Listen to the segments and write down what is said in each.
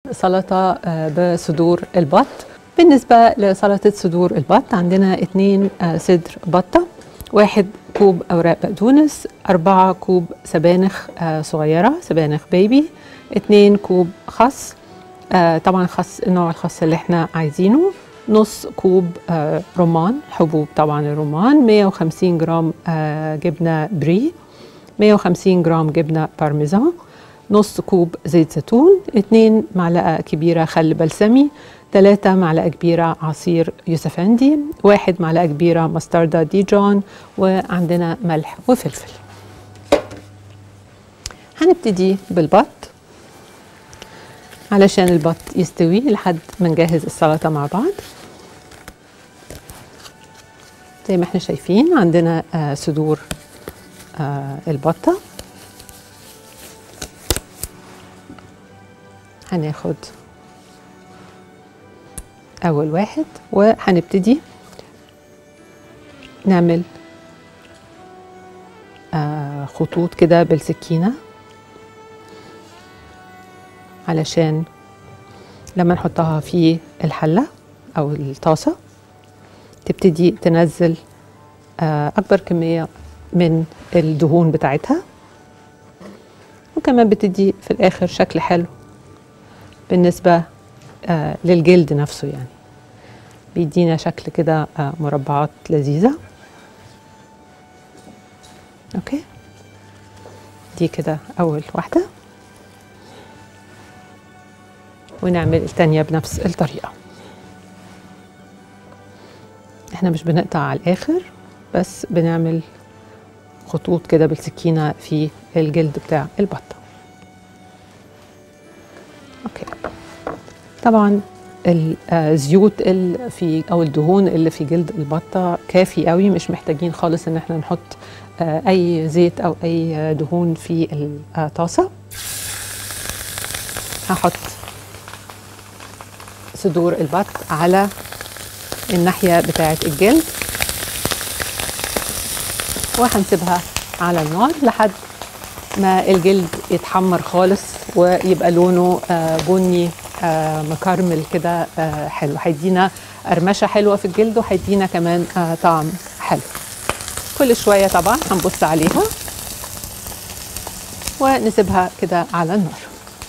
سلطة آه، بصدور البط بالنسبة لسلطة صدور البط عندنا اتنين آه، صدر بطة واحد كوب أوراق بقدونس أربعة كوب سبانخ آه، صغيرة سبانخ بيبي اتنين كوب خس آه، طبعا خس نوع الخس اللي احنا عايزينه نص كوب آه، رمان حبوب طبعا الرمان 150 جرام آه، جبنة بري 150 جرام جبنة بارميزان نص كوب زيت زيتون 2 معلقة كبيرة خل بلسمي 3 معلقة كبيرة عصير يوسفندي واحد معلقة كبيرة مستردة ديجون وعندنا ملح وفلفل هنبتدي بالبط علشان البط يستوي لحد ما نجهز السلطة مع بعض زي ما احنا شايفين عندنا آه صدور آه البطة هناخد أول واحد وهنبتدي نعمل آه خطوط كده بالسكينة علشان لما نحطها في الحلة أو الطاسة تبتدي تنزل آه أكبر كمية من الدهون بتاعتها وكمان بتدي في الآخر شكل حلو بالنسبة آه للجلد نفسه يعني بيدينا شكل كده آه مربعات لذيذة اوكي دي كده اول واحدة ونعمل التانية بنفس الطريقة احنا مش بنقطع على الاخر بس بنعمل خطوط كده بالسكينة في الجلد بتاع البطة اوكي طبعا الزيوت اللي في او الدهون اللي في جلد البطه كافي قوي مش محتاجين خالص ان احنا نحط اي زيت او اي دهون في الطاسه هحط صدور البط على الناحيه بتاعه الجلد وهنسيبها على النار لحد ما الجلد يتحمر خالص ويبقى لونه بني مكرمل كده حلو هيدينا قرمشه حلوه في الجلد وهيدينا كمان طعم حلو كل شويه طبعا هنبص عليها ونسيبها كده على النار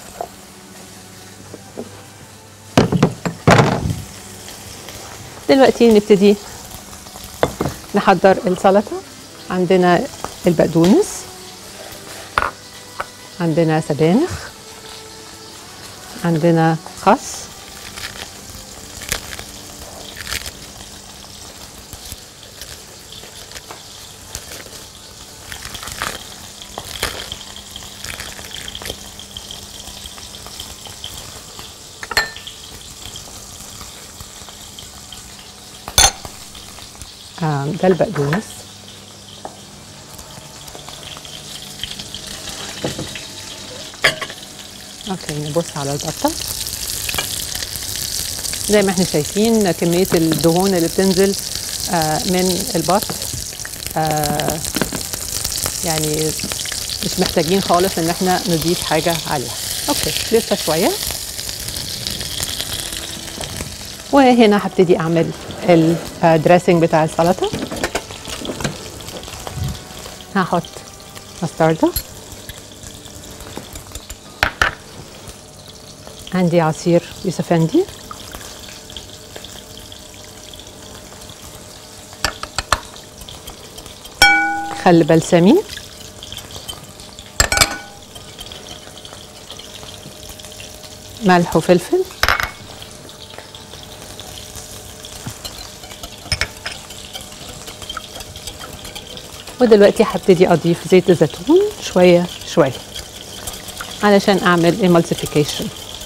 دلوقتي نبتدي نحضر السلطه عندنا البقدونس عندنا سبانخ عندنا خس ده البقدونس اوكي نبص على البطه زي ما احنا شايفين كميه الدهون اللي بتنزل آه من البط آه يعني مش محتاجين خالص ان احنا نضيف حاجه عليها اوكي لسه شويه وهنا هبتدي اعمل الدريسنج بتاع السلطه هحط مستردة عندي عصير يوسفندي خل بلسمي ملح وفلفل ودلوقتي هبتدي اضيف زيت الزيتون شويه شويه علشان اعمل emulsification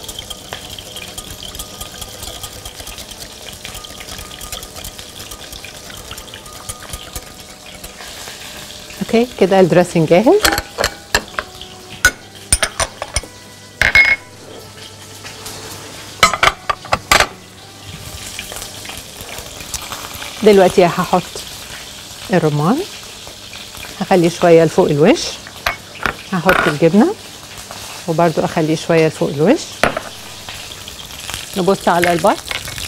اوكي كده الدريسنج جاهز دلوقتي هحط الرمان هخليه شويه لفوق الوش هحط الجبنه وبرده اخليه شويه لفوق الوش نبص على البط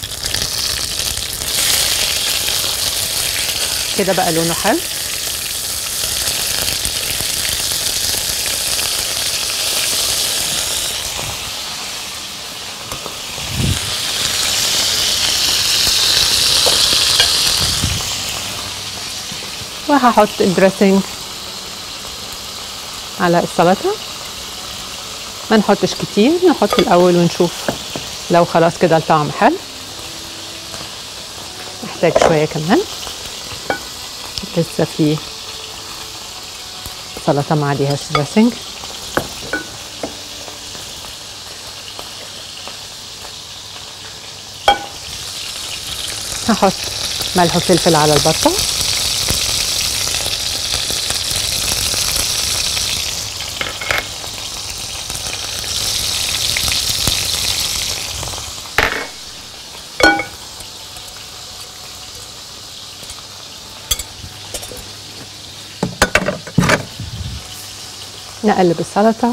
كده بقى لونه حلو وهحط الدريسنج على السلطة ما نحطش كتير نحط الأول ونشوف لو خلاص كده الطعم حلو محتاج شوية كمان لسه في سلطة ما عليهاش دريسنج هحط ملح وفلفل على البطة نقلب السلطة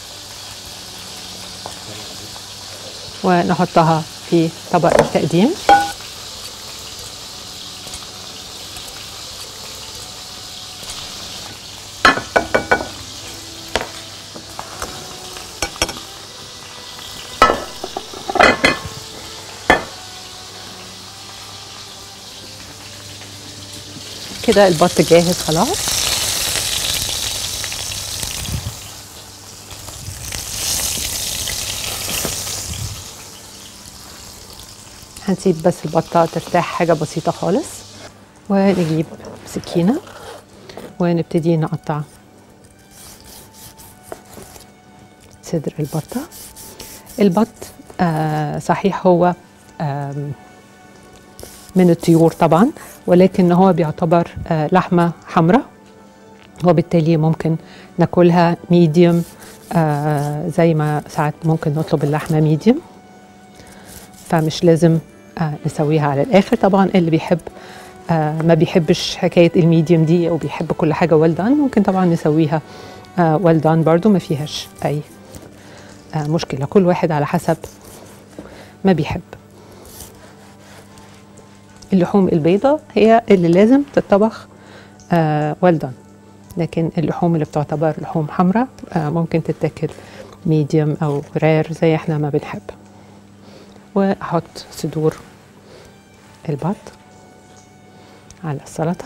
ونحطها في طبق التقديم كده البط جاهز خلاص هنسيب بس البطة ترتاح حاجة بسيطة خالص ونجيب سكينة ونبتدي نقطع صدر البطة البط آه صحيح هو آه من الطيور طبعا ولكن هو بيعتبر آه لحمة حمراء وبالتالي ممكن ناكلها ميديوم آه زي ما ساعات ممكن نطلب اللحمة ميديوم فمش لازم آه نسويها على الاخر طبعا اللي بيحب آه ما بيحبش حكايه الميديوم دي او بيحب كل حاجه ويل دان ممكن طبعا نسويها آه ويل دان برضو ما فيهاش اي آه مشكله كل واحد على حسب ما بيحب اللحوم البيضاء هي اللي لازم تتطبخ آه ويل دان لكن اللحوم اللي بتعتبر لحوم حمراء آه ممكن تتاكل ميديوم او رير زي احنا ما بنحب واحط صدور البط على السلطة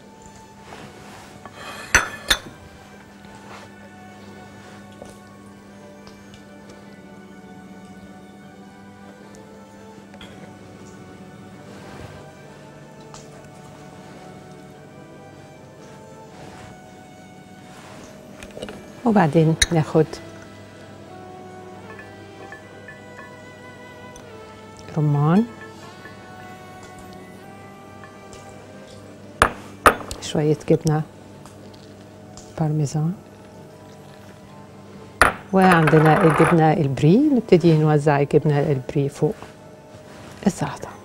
وبعدين ناخد رمان شوية جبنة بارميزان وعندنا الجبنة البري نبتدي نوزع الجبنة البري فوق السلطة